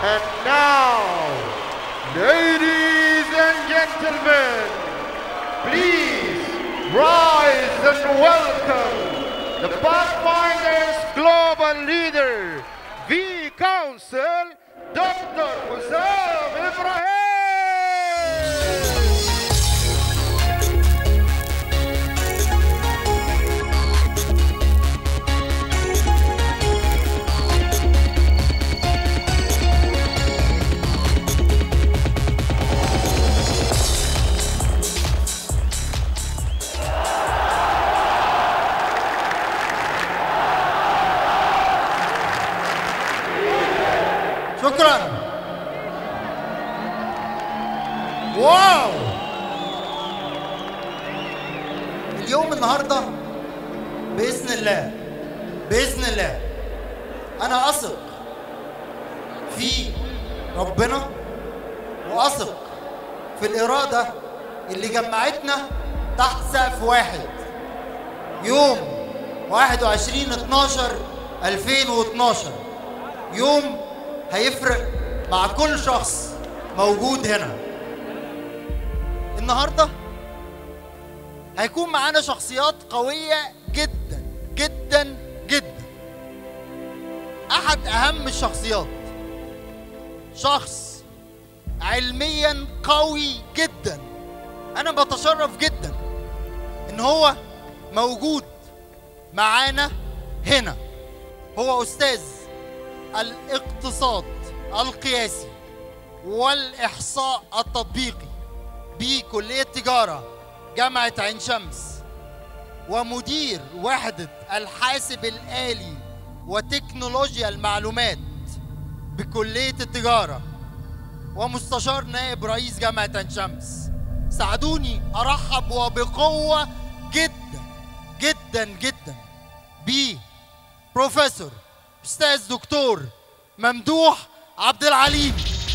And now, ladies and gentlemen, please rise and welcome the Pathfinders Global Leader, V Council, Dr. Hussam Ibrahim. شكرا واو اليوم النهارده باذن الله باذن الله انا اثق في ربنا واثق في الاراده اللي جمعتنا تحت سقف واحد يوم 21 12 2012 يوم هيفرق مع كل شخص موجود هنا النهارده هيكون معانا شخصيات قوية جدا جدا جدا أحد أهم الشخصيات شخص علميا قوي جدا أنا بتشرف جدا إن هو موجود معانا هنا هو أستاذ الاقتصاد القياسي والإحصاء التطبيقي بكلية تجارة جامعة عين شمس ومدير وحدة الحاسب الآلي وتكنولوجيا المعلومات بكلية التجارة ومستشار نائب رئيس جامعة عين شمس ساعدوني أرحب وبقوة جدا جدا جدا ببروفيسور أستاذ دكتور ممدوح عبد العليم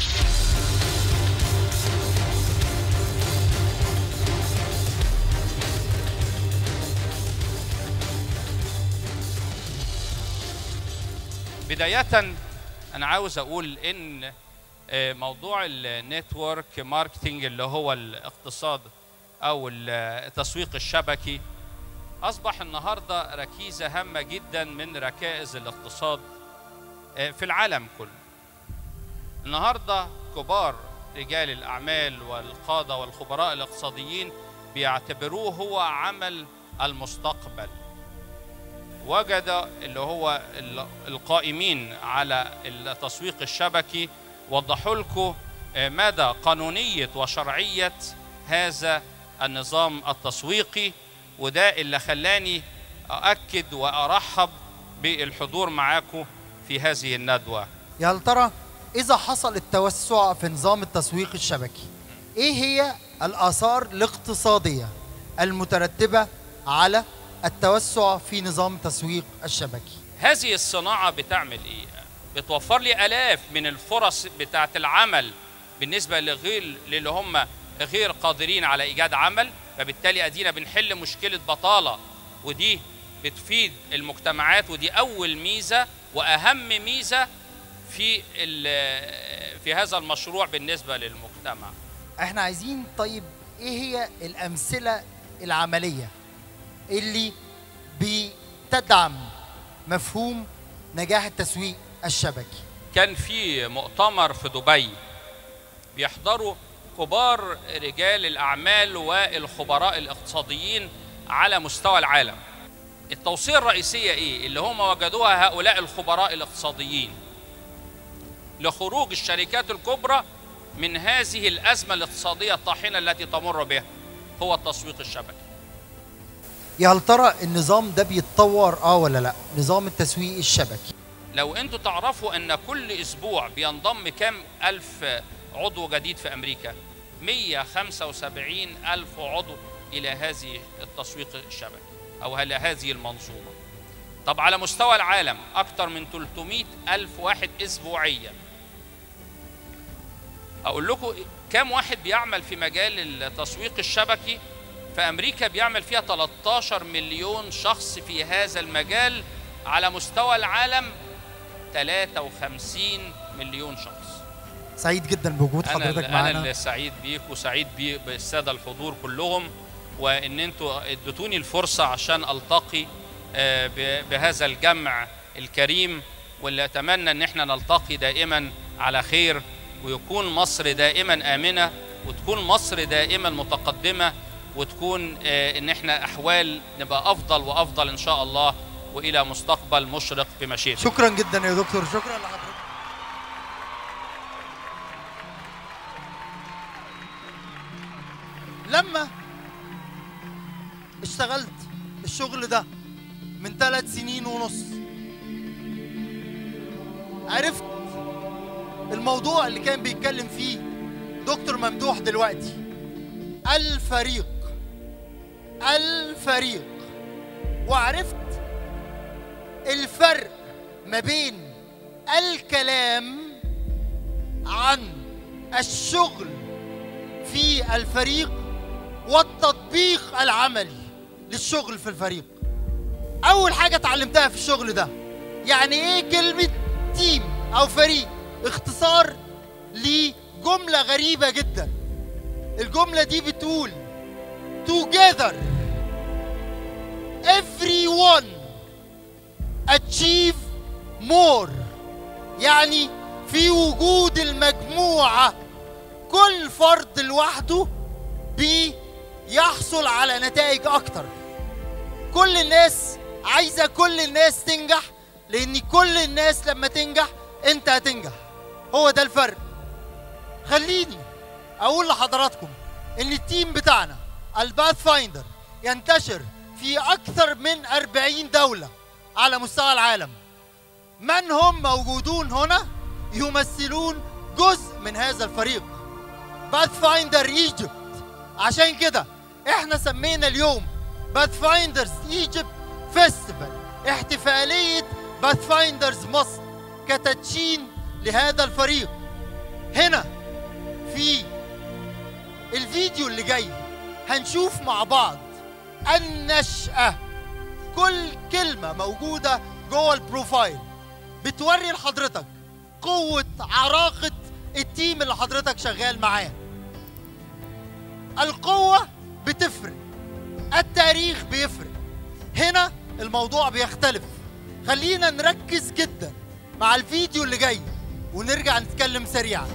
بداية أنا عاوز أقول إن آه، موضوع النتورك ماركتينج اللي هو الاقتصاد أو التسويق الشبكي أصبح النهاردة ركيزة هامة جدا من ركائز الاقتصاد آه، في العالم كله النهاردة كبار رجال الأعمال والقادة والخبراء الاقتصاديين بيعتبروه هو عمل المستقبل وجد اللي هو ال- القائمين على التسويق الشبكي وضحوا لكم آه، مدى قانونية وشرعية هذا النظام التسويقي وده اللي خلاني أؤكد وأرحب بالحضور معاكم في هذه الندوة يا هل ترى إذا حصل التوسع في نظام التسويق الشبكي إيه هي الآثار الاقتصادية المترتبة على التوسع في نظام التسويق الشبكي هذه الصناعة بتعمل إيه؟ بتوفر لي آلاف من الفرص بتاعة العمل بالنسبة لغير للي هم غير قادرين على إيجاد عمل فبالتالي أدينا بنحل مشكلة بطالة ودي بتفيد المجتمعات ودي أول ميزة وأهم ميزة في ال- في هذا المشروع بالنسبة للمجتمع احنا عايزين طيب ايه هي الامثله العمليه اللي بتدعم مفهوم نجاح التسويق الشبكي كان في مؤتمر في دبي بيحضروا كبار رجال الأعمال والخبراء الاقتصاديين على مستوى العالم التوصية الرئيسية إيه؟ اللي هم وجدوها هؤلاء الخبراء الاقتصاديين لخروج الشركات الكبرى من هذه الأزمة الاقتصادية الطاحنة التي تمر بها هو التسويق الشبكي يا هل ترى النظام ده بيتطور اه ولا لا نظام التسويق الشبكي لو انتوا تعرفوا ان كل اسبوع بينضم كام الف عضو جديد في امريكا 175 الف عضو الى هذه التسويق الشبكي او الى هذه المنظومه طب على مستوى العالم اكثر من 300 الف واحد اسبوعيا اقول لكم كام واحد بيعمل في مجال التسويق الشبكي في امريكا بيعمل فيها 13 مليون شخص في هذا المجال على مستوى العالم 53 مليون شخص سعيد جدا بوجود انا حضرتك اللي انا معانا اللي سعيد بيك وسعيد بي بالساده الحضور كلهم وان انتوا اديتوني الفرصه عشان التقي آه، ب- بهذا الجمع الكريم واللي اتمنى ان احنا نلتقي دائما على خير ويكون مصر دائما امنه وتكون مصر دائما متقدمه وتكون آه، ان احنا احوال نبقى افضل وافضل ان شاء الله والى مستقبل مشرق بمشيئته شكرا جدا يا دكتور شكرا لحضرتك لما اشتغلت الشغل ده من ثلاث سنين ونص عرفت الموضوع اللي كان بيتكلم فيه دكتور ممدوح دلوقتي الفريق الفريق وعرفت الفرق ما بين الكلام عن الشغل في الفريق والتطبيق العملي للشغل في الفريق اول حاجه اتعلمتها في الشغل ده يعني ايه كلمه تيم او فريق اختصار لجمله غريبه جدا الجمله دي بتقول together everyone achieve more يعني في وجود المجموعة كل فرد لوحده بيحصل على نتائج أكتر كل الناس عايزة كل الناس تنجح لأن كل الناس لما تنجح أنت هتنجح هو ده الفرق خليني أقول لحضراتكم إن التيم بتاعنا الباث فايندر ينتشر في أكثر من 40 دولة على مستوى العالم من هم موجودون هنا يمثلون جزء من هذا الفريق باث فايندر ايجيبت عشان كده احنا سمينا اليوم باث فايندرز ايجيبت فيستيفال احتفالية باث فايندرز مصر كتدشين لهذا الفريق هنا في الفيديو اللي جاي هنشوف مع بعض النشأة كل كلمة موجودة جوه البروفايل بتوري لحضرتك قوة عراقة التيم اللي حضرتك شغال معاه القوة بتفرق التاريخ بيفرق هنا الموضوع بيختلف خلينا نركز جدا مع الفيديو اللي جاي ونرجع نتكلم سريعا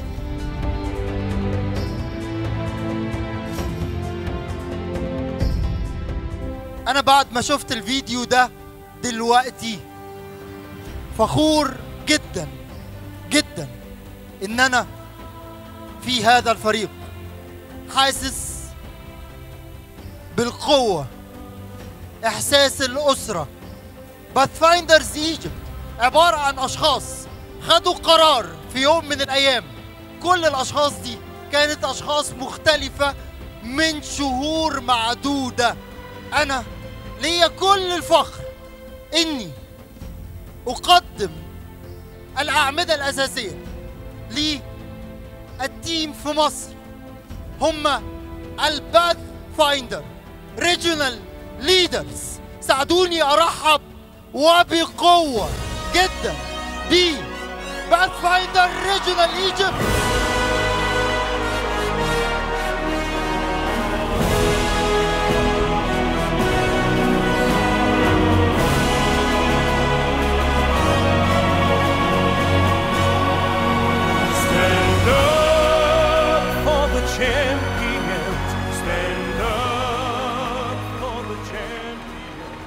انا بعد ما شفت الفيديو ده دلوقتي فخور جدا جدا ان انا في هذا الفريق حاسس بالقوة احساس الاسرة باث فايندرز ايجيبت عبارة عن اشخاص خدوا قرار في يوم من الايام كل الاشخاص دي كانت اشخاص مختلفة من شهور معدودة انا ليا كل الفخر اني اقدم الاعمده الاساسيه للتيم في مصر هم الباث فايندر ريجونال ليدرز ساعدوني ارحب وبقوه جدا ب باث فايندر ريجونال ايجيبت Stand up for the champions. Stand up for the champions.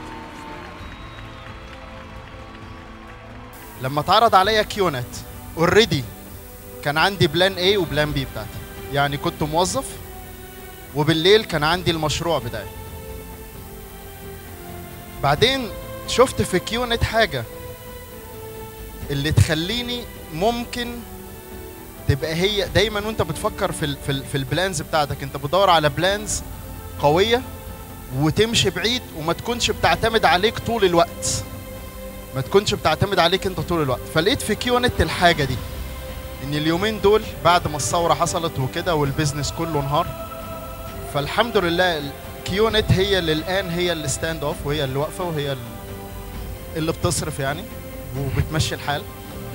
لما اتعرض عليا كيونت اوريدي كان عندي بلان A وبلان B بتاعتي يعني كنت موظف وبالليل كان عندي المشروع بتاعي بعدين شفت في كيونت حاجة اللي تخليني ممكن تبقى هي دايما وانت بتفكر في ال في, ال في البلانز بتاعتك انت بتدور على بلانز قوية وتمشي بعيد وما تكونش بتعتمد عليك طول الوقت ما تكونش بتعتمد عليك انت طول الوقت فلقيت في كيونت الحاجه دي ان اليومين دول بعد ما الثوره حصلت وكده والبيزنس كله انهار فالحمد لله كيونت هي اللي الان هي اللي ستاند اوف وهي اللي واقفه وهي ال- اللي بتصرف يعني وبتمشي الحال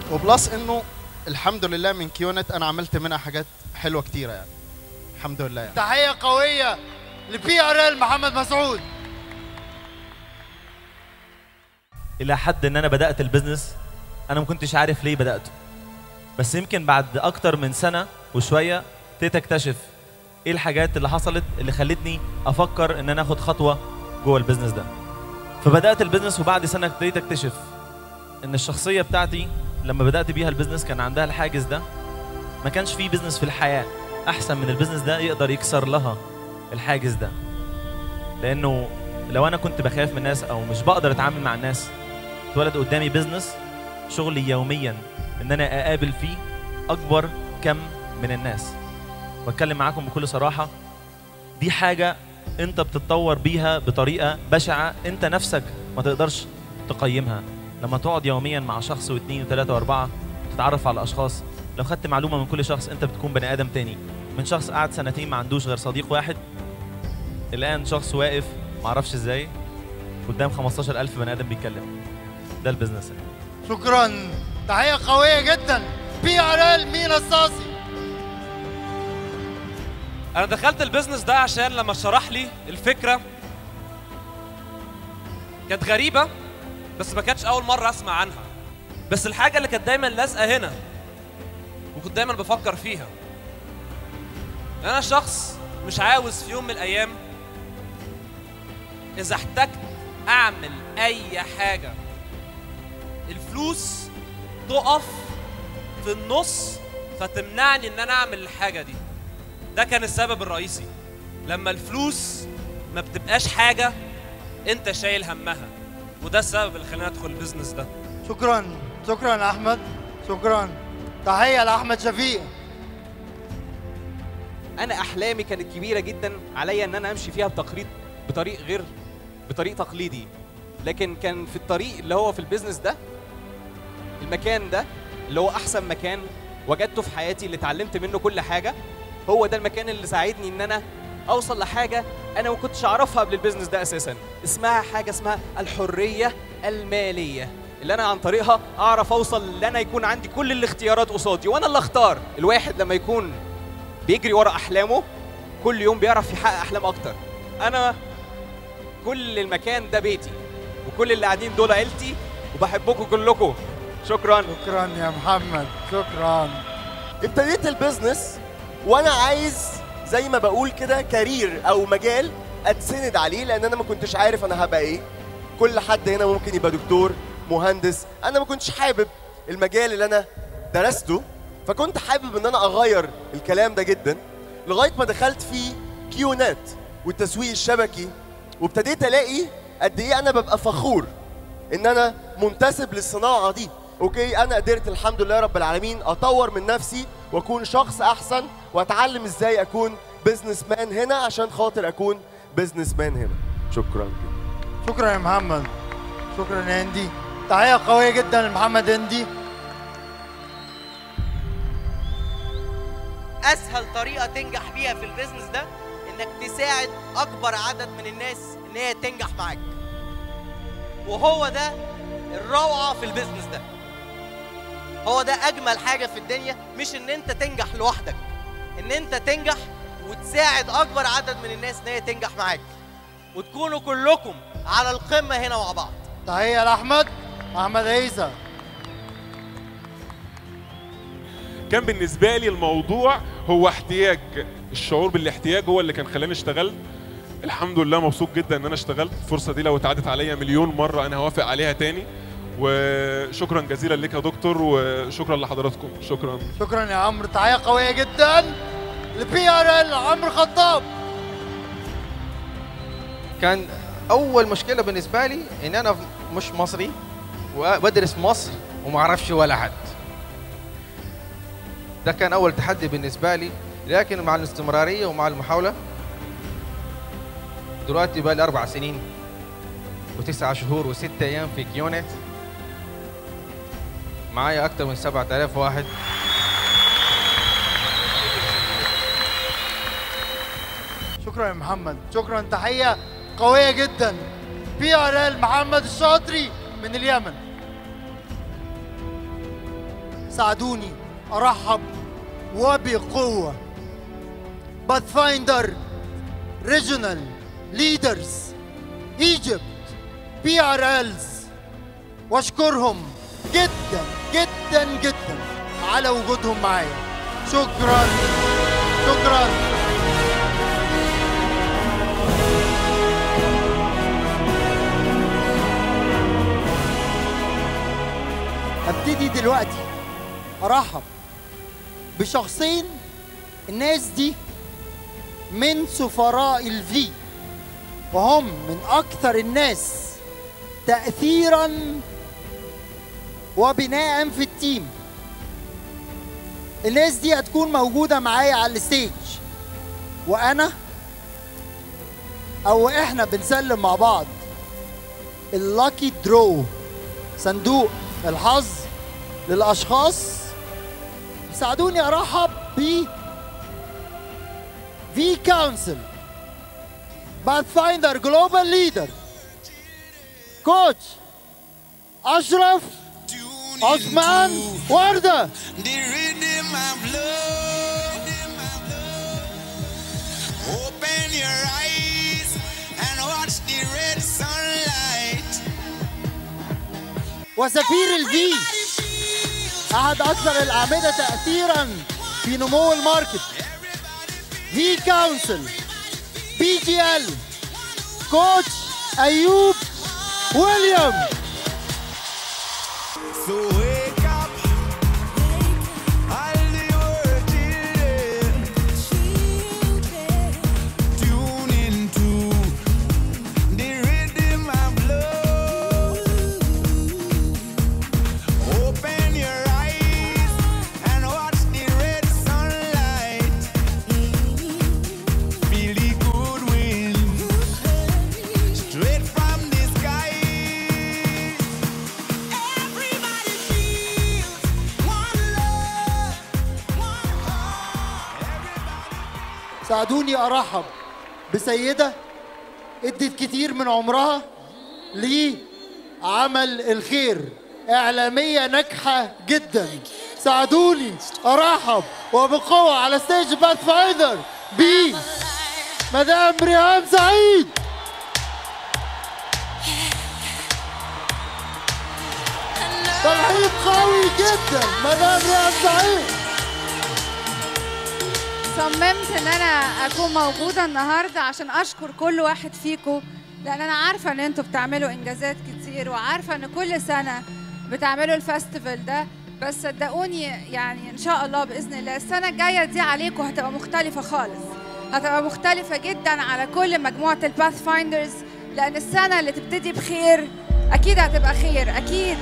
وبلس انه الحمد لله من كيونت انا عملت منها حاجات حلوه كتيره يعني الحمد لله يعني. تحيه قويه لبي ار ال محمد مسعود الى حد ان انا بدات البيزنس انا ما كنتش عارف ليه بداته بس يمكن بعد اكتر من سنه وشويه ابتديت اكتشف ايه الحاجات اللي حصلت اللي خلتني افكر ان انا اخد خطوه جوه البيزنس ده فبدات البيزنس وبعد سنه ابتديت اكتشف ان الشخصيه بتاعتي لما بدات بيها البيزنس كان عندها الحاجز ده ما كانش في بيزنس في الحياه احسن من البيزنس ده يقدر يكسر لها الحاجز ده لانه لو انا كنت بخاف من الناس او مش بقدر اتعامل مع الناس اتولد قدامي بيزنس شغلي يوميا ان انا اقابل فيه اكبر كم من الناس واتكلم معاكم بكل صراحه دي حاجه انت بتتطور بيها بطريقه بشعه انت نفسك ما تقدرش تقيمها لما تقعد يوميا مع شخص واثنين وثلاثه واربعه تتعرف على اشخاص لو خدت معلومه من كل شخص انت بتكون بني ادم تاني من شخص قعد سنتين ما عندوش غير صديق واحد الان شخص واقف معرفش ازاي قدام 15000 بني ادم بيتكلم ده البيزنس شكرا تحيه قويه جدا بي ار ال مينا الصاصي انا دخلت البيزنس ده عشان لما شرح لي الفكره كانت غريبه بس ما كانتش اول مره اسمع عنها بس الحاجه اللي كانت دايما لازقه هنا وكنت دايما بفكر فيها انا شخص مش عاوز في يوم من الايام اذا احتجت اعمل اي حاجه الفلوس تقف في النص فتمنعني ان انا اعمل الحاجه دي ده كان السبب الرئيسي لما الفلوس ما بتبقاش حاجه انت شايل همها وده السبب اللي خلاني ادخل البيزنس ده شكرا شكرا يا احمد شكرا تحيه لاحمد شفيق انا احلامي كانت كبيره جدا عليا ان انا امشي فيها بتقليد بطريق غير بطريق تقليدي لكن كان في الطريق اللي هو في البيزنس ده المكان ده اللي هو احسن مكان وجدته في حياتي اللي اتعلمت منه كل حاجه هو ده المكان اللي ساعدني ان انا اوصل لحاجه انا ما كنتش اعرفها قبل البيزنس ده اساسا اسمها حاجه اسمها الحريه الماليه اللي انا عن طريقها اعرف اوصل ان انا يكون عندي كل الاختيارات قصادي وانا اللي اختار الواحد لما يكون بيجري ورا احلامه كل يوم بيعرف يحقق احلام اكتر انا كل المكان ده بيتي وكل اللي قاعدين دول عيلتي وبحبكم كلكم شكرا شكرا يا محمد شكرا ابتديت البيزنس وانا عايز زي ما بقول كده كارير او مجال اتسند عليه لان انا ما كنتش عارف انا هبقى ايه كل حد هنا ممكن يبقى دكتور مهندس انا ما كنتش حابب المجال اللي انا درسته فكنت حابب ان انا اغير الكلام ده جدا لغايه ما دخلت في كيونات والتسويق الشبكي وابتديت الاقي قد ايه انا ببقى فخور ان انا منتسب للصناعه دي اوكي انا قدرت الحمد لله رب العالمين اطور من نفسي واكون شخص احسن واتعلم ازاي اكون بزنس مان هنا عشان خاطر اكون بزنس مان هنا شكرا شكرا يا محمد شكرا يا هندي تحيه قويه جدا لمحمد هندي اسهل طريقه تنجح بيها في البيزنس ده انك تساعد اكبر عدد من الناس ان هي تنجح معاك وهو ده الروعه في البيزنس ده هو ده اجمل حاجه في الدنيا مش ان انت تنجح لوحدك ان انت تنجح وتساعد اكبر عدد من الناس ان هي تنجح معاك وتكونوا كلكم على القمه هنا مع بعض تحيه لاحمد احمد عيسى كان بالنسبة لي الموضوع هو احتياج الشعور بالاحتياج هو اللي كان خلاني اشتغلت الحمد لله مبسوط جدا ان انا اشتغلت الفرصة دي لو اتعادت عليا مليون مرة انا هوافق عليها تاني وشكرا جزيلا لك يا دكتور وشكرا لحضراتكم شكرا شكرا يا عمرو تحيه قويه جدا لبي ار ال عمرو خطاب كان اول مشكله بالنسبه لي ان انا مش مصري وبدرس في مصر وما اعرفش ولا حد ده كان اول تحدي بالنسبه لي لكن مع الاستمراريه ومع المحاوله دلوقتي بقى لي اربع سنين وتسعة شهور وستة ايام في كيونت معايا اكتر من 7000 واحد شكرا يا محمد شكرا تحيه قويه جدا بي ار ال محمد الشاطري من اليمن ساعدوني ارحب وبقوه باثفايندر ريجونال ليدرز ايجيبت بي ار الز واشكرهم جدا جدا جدا على وجودهم معايا شكرا شكرا ابتدي دلوقتي ارحب بشخصين الناس دي من سفراء الفي وهم من اكثر الناس تاثيرا وبناء في التيم الناس دي هتكون موجوده معايا على الستيج وانا او احنا بنسلم مع بعض اللاكي درو صندوق الحظ للاشخاص ساعدوني ارحب ب في كونسل باثفايندر جلوبال ليدر كوتش اشرف عثمان ورده Open your eyes and watch the red sunlight. وسفير الفي احد اكثر الاعمده تاثيرا في نمو الماركت في كونسل بي جي ال كوتش ايوب ويليام So wake up, all the world children. Tune into the rhythm of love. Open your eyes and watch the red sunlight. Feel the good wind straight from the sky. ساعدوني ارحب بسيده ادت كتير من عمرها لعمل الخير اعلاميه ناجحه جدا ساعدوني ارحب وبقوه على ستيج باث فايندر بي مدام ريهام سعيد ترحيب قوي جدا مدام ريهام سعيد صممت ان انا اكون موجوده النهارده عشان اشكر كل واحد فيكم لان انا عارفه ان انتوا بتعملوا انجازات كتير وعارفه ان كل سنه بتعملوا الفestival ده بس صدقوني يعني ان شاء الله باذن الله السنه الجايه دي عليكم هتبقى مختلفه خالص هتبقى مختلفه جدا على كل مجموعه الباث فايندرز لان السنه اللي تبتدي بخير اكيد هتبقى خير اكيد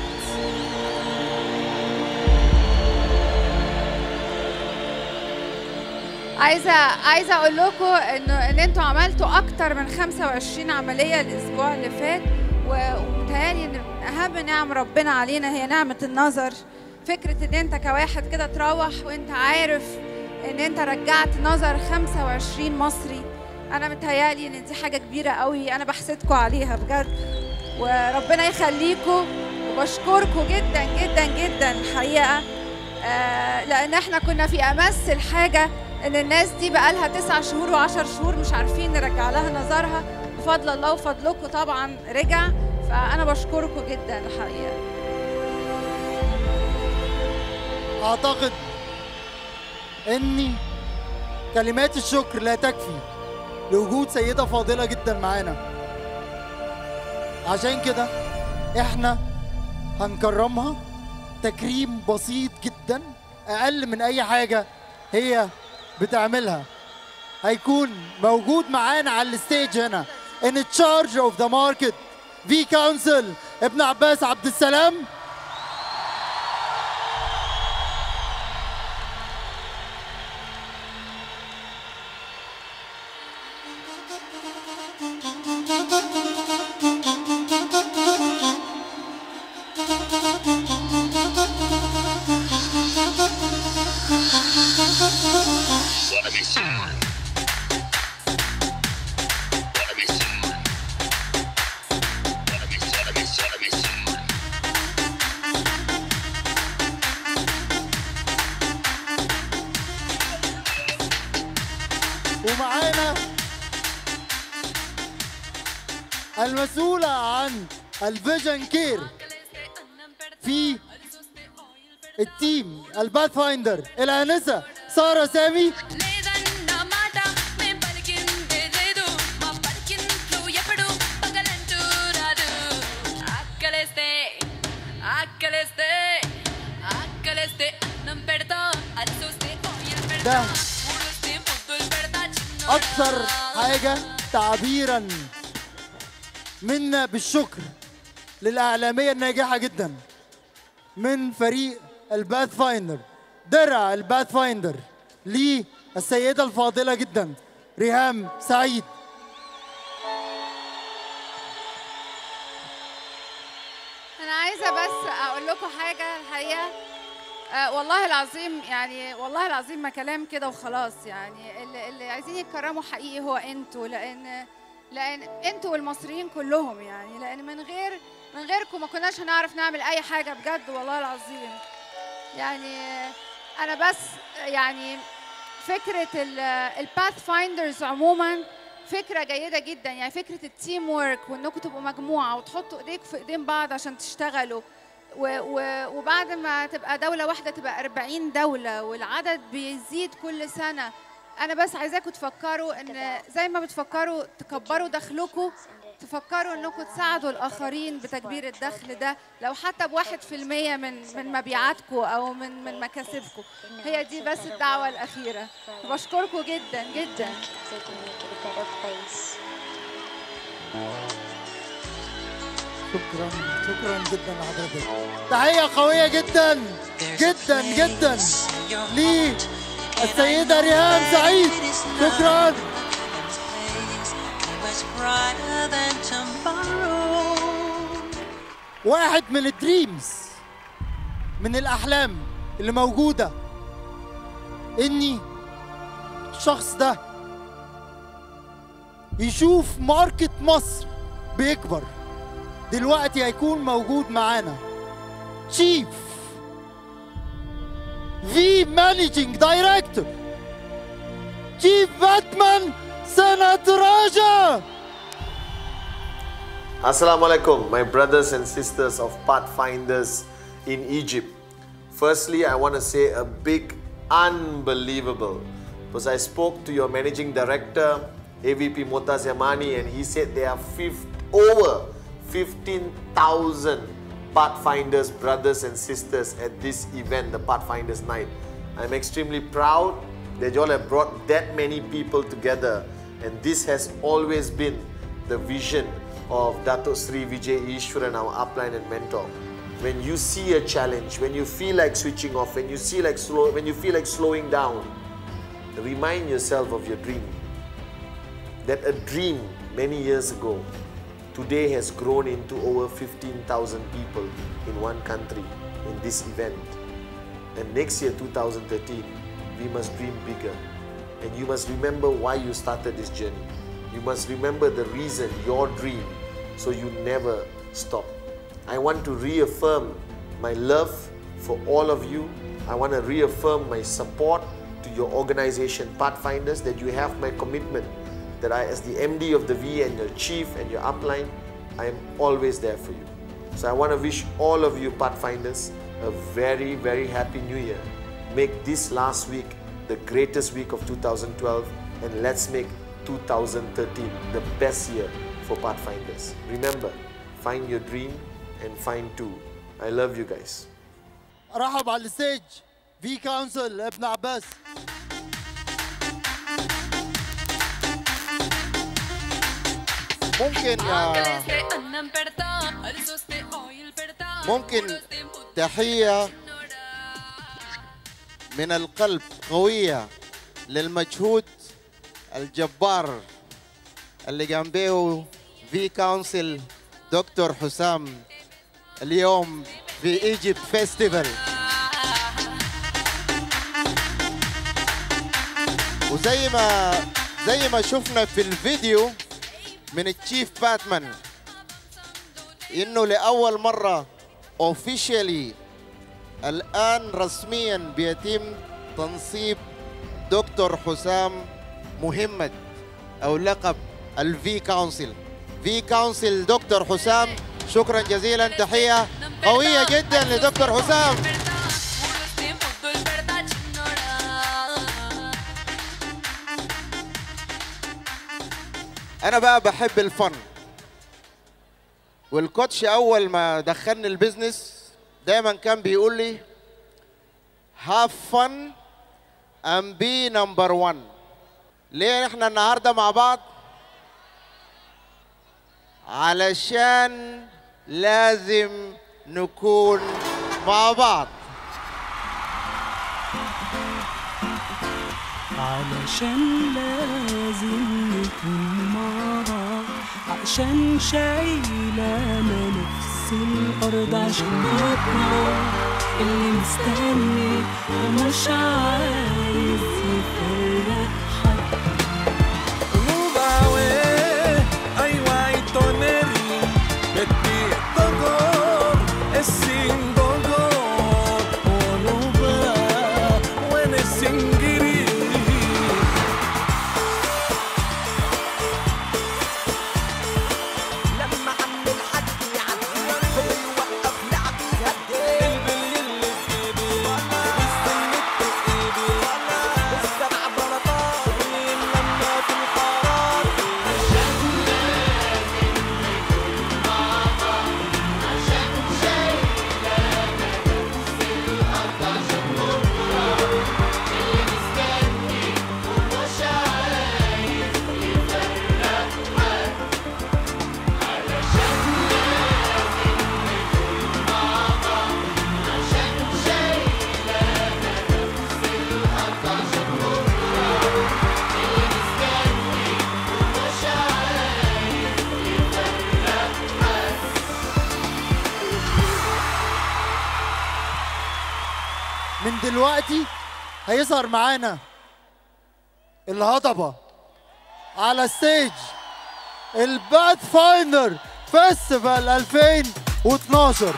عايزه عايزه اقول لكم انه ان انتوا عملتوا اكتر من 25 عمليه الاسبوع اللي فات و- ومتهيألي ان من اهم نعم ربنا علينا هي نعمه النظر فكره ان انت كواحد كده تروح وانت عارف ان انت رجعت نظر 25 مصري انا متهيألي ان دي حاجه كبيره قوي انا بحسدكم عليها بجد وربنا يخليكم وبشكركم جدا جدا جدا الحقيقه آه، لان احنا كنا في امس الحاجه ان الناس دي بقالها تسع شهور وعشر شهور مش عارفين نرجع لها نظرها بفضل الله وفضلكم طبعا رجع فانا بشكركم جدا الحقيقه اعتقد اني كلمات الشكر لا تكفي لوجود سيده فاضله جدا معانا عشان كده احنا هنكرمها تكريم بسيط جدا اقل من اي حاجه هي بتعملها هيكون موجود معانا على الستيج هنا in charge of the market في كونسل ابن عباس عبد السلام المسؤولة عن الفيجن كير في التيم الباث فايندر الآنسة سارة سامي ఆకలేస్తే ఆకలేస్తే ఆకలేస్తే అన్నం పెడతా అది చూస్తే కోయిలు పెడతా ده ఊడొస్తే ముద్దులు పెడతా أكثر حاجة تعبيرا منا بالشكر للإعلامية الناجحة جدا من فريق الباث فايندر درع الباث فايندر للسيدة الفاضلة جدا ريهام سعيد انا عايزه بس اقول لكم حاجه الحقيقه آه والله العظيم يعني والله العظيم ما كلام كده وخلاص يعني اللي, اللي عايزين يتكرموا حقيقي هو انتوا لان لان انتوا والمصريين كلهم يعني لان من غير من غيركم ما كناش هنعرف نعمل اي حاجه بجد والله العظيم يعني انا بس يعني فكره الباث فايندرز عموما فكره جيده جدا يعني فكره التيم وورك وانكم تبقوا مجموعه وتحطوا ايديك في ايدين بعض عشان تشتغلوا و و وبعد ما تبقى دوله واحده تبقى 40 دوله والعدد بيزيد كل سنه انا بس عايزاكم تفكروا ان زي ما بتفكروا تكبروا دخلكم تفكروا انكم تساعدوا الاخرين بتكبير الدخل ده لو حتى بواحد في المية من من مبيعاتكم او من من مكاسبكم هي دي بس الدعوه الاخيره بشكركم جدا جدا شكرا شكرا جدا لحضرتك تحية قوية جدا جدا جدا للسيدة ريهام سعيد شكرا واحد من الدريمز من الأحلام اللي موجودة إني الشخص ده يشوف ماركت مصر بيكبر دلوقتي هيكون موجود معانا تشيف في مانجينج دايركتور تشيف باتمان سنة راجا Assalamu alaikum, my brothers and sisters of Pathfinders in Egypt. Firstly, I want to say a big unbelievable because I spoke to your managing director, AVP Motaz Yamani, and he said there are fif- over 15,000 Pathfinders brothers and sisters at this event, the Pathfinders Night. I'm extremely proud that you all have brought that many people together, and this has always been the vision of Dato Sri Vijay Ishwaran, our upline and mentor. When you see a challenge, when you feel like switching off, when you see like slow, when you feel like slowing down, remind yourself of your dream. That a dream many years ago today has grown into over 15,000 people in one country in this event. And next year, 2013, we must dream bigger. And you must remember why you started this journey. You must remember the reason, your dream, so you never stop. I want to reaffirm my love for all of you. I want to reaffirm my support to your organization, Pathfinders, that you have my commitment that I, as the MD of the V and your chief and your upline, I am always there for you. So I want to wish all of you Pathfinders a very, very happy new year. Make this last week the greatest week of 2012 and let's make 2013 the best year for Pathfinders. Remember, find your dream and find two. I love you guys. رحب على الستيج في كونسل ابن عباس ممكن آه، ఆకలేస్తే అన్నం పెడతా అరిసొస్తే ఆయిల్ పెడతా ممكن تحية من القلب قوية للمجهود الجبار اللي قام به في كونسل دكتور حسام اليوم في ايجيبت فيستيفال وزي ما زي ما شفنا في الفيديو من التشيف باتمان انه لاول مره اوفيشالي الان رسميا بيتم تنصيب دكتور حسام محمد او لقب الفي كونسل في كونسل دكتور حسام شكرا جزيلا تحيه قويه جدا لدكتور حسام انا بقى بحب الفن والكوتش اول ما دخلني البيزنس دايما كان بيقول لي have fun and be number one ليه احنا النهارده مع بعض علشان لازم نكون مع بعض علشان لازم نكون مع بعض عشان شايلانا نفس الأرض عشان نطلع اللي مستني ومش عايز يفرق حد Rubawe, ai guai toneri, beti togor, esin gogor, onuba, wene singiri. لما عم الحد يعدي هو يوقف لعبي يهدي البلي اللي في ايدي والسن في ايدي السبع بلاطات لما في الحارات من دلوقتي هيظهر معانا الهضبة على الستيج الباد فايندر فيستيفال 2012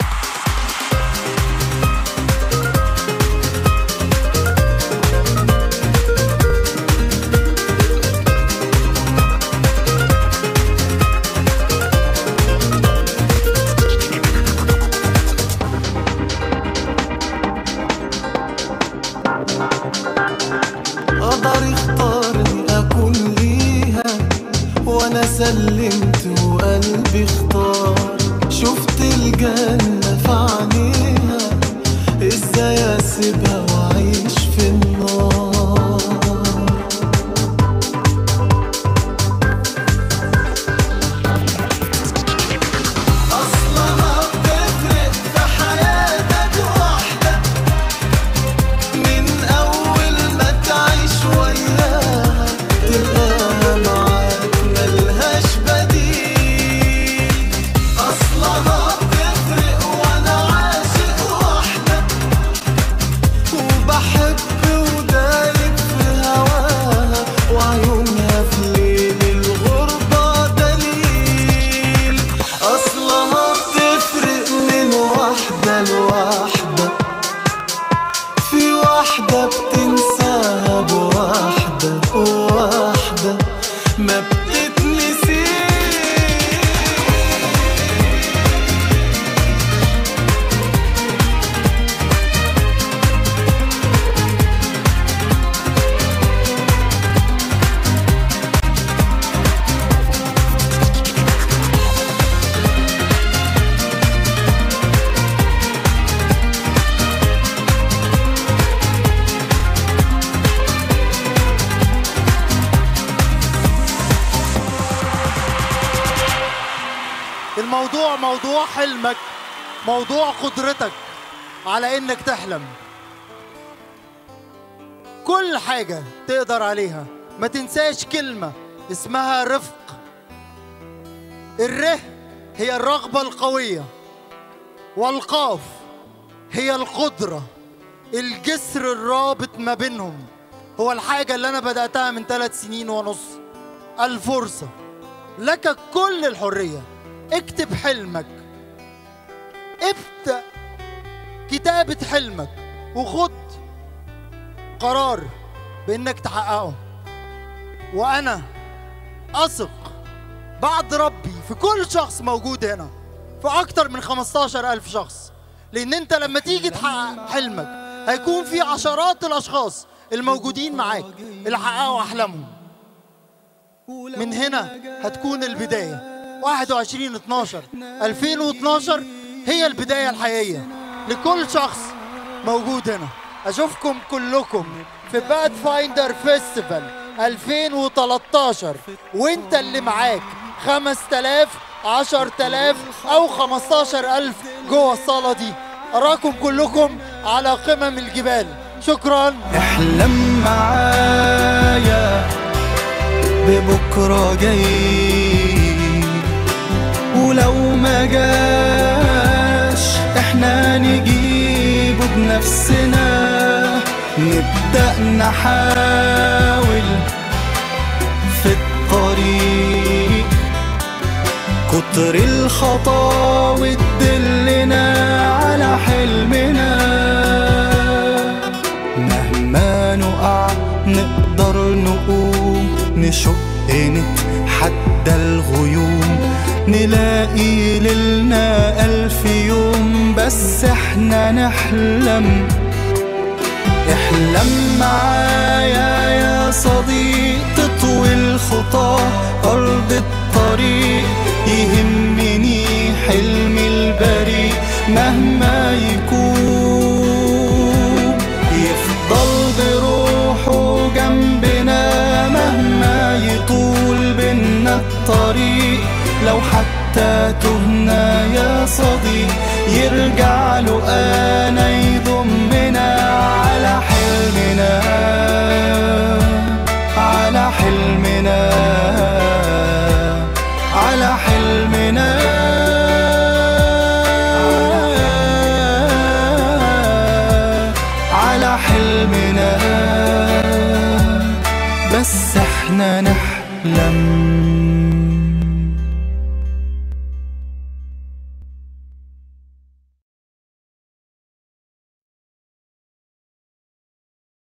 قدر اختارني اكون ليها وانا سلمت وقلبي اختار شفت الجنة في عينيها ازاي اسيبها واعيش في النار اصلها بتفرق في حياتك وحدك من أول ما تعيش وياها تلقاها معاك ملهاش بديل أصلها بتفرق وأنا عاشق وحدك وبحب ودايب في هواها وعيونها في ليل الغربة دليل أصلها بتفرق من واحدة لواحدة في واحدة بتنساها بواحدة وواحدة ما بتتنسي الموضوع موضوع حلمك موضوع قدرتك على انك تحلم كل حاجة تقدر عليها ما تنساش كلمة اسمها رفق الره هي الرغبة القوية والقاف هي القدرة الجسر الرابط ما بينهم هو الحاجة اللي أنا بدأتها من ثلاث سنين ونص الفرصة لك كل الحرية اكتب حلمك ابدأ كتابة حلمك وخد قرار بإنك تحققه وأنا أثق بعد ربي في كل شخص موجود هنا في أكتر من 15 ألف شخص لأن أنت لما تيجي تحقق حلمك هيكون في عشرات الأشخاص الموجودين معاك اللي حققوا أحلامهم من هنا هتكون البداية 21 12 2012 هي البداية الحقيقية لكل شخص موجود هنا أشوفكم كلكم في باد فايندر فيستيفال 2013 وانت اللي معاك 5000 10000 أو 15000 جوه الصالة دي أراكم كلكم على قمم الجبال شكرا احلم معايا ببكرة جاي ولو ما جاش احنا نجيبه بنفسنا نبدأ نحاول في الطريق كتر الخطاوي تدلنا على حلمنا مهما نقع نقدر نقوم نشق نتحدى الغيوم نلاقي ليلنا ألف يوم بس احنا نحلم احلم معايا يا صديق تطوي الخطى أرض الطريق يهمني حلمي البريء مهما يكون يفضل بروحه جنبنا مهما يطول بينا الطريق لو حتى تهنا يا صديق يرجع له انا يضمنا على حلمنا على حلمنا على حلمنا على حلمنا بس احنا نحلم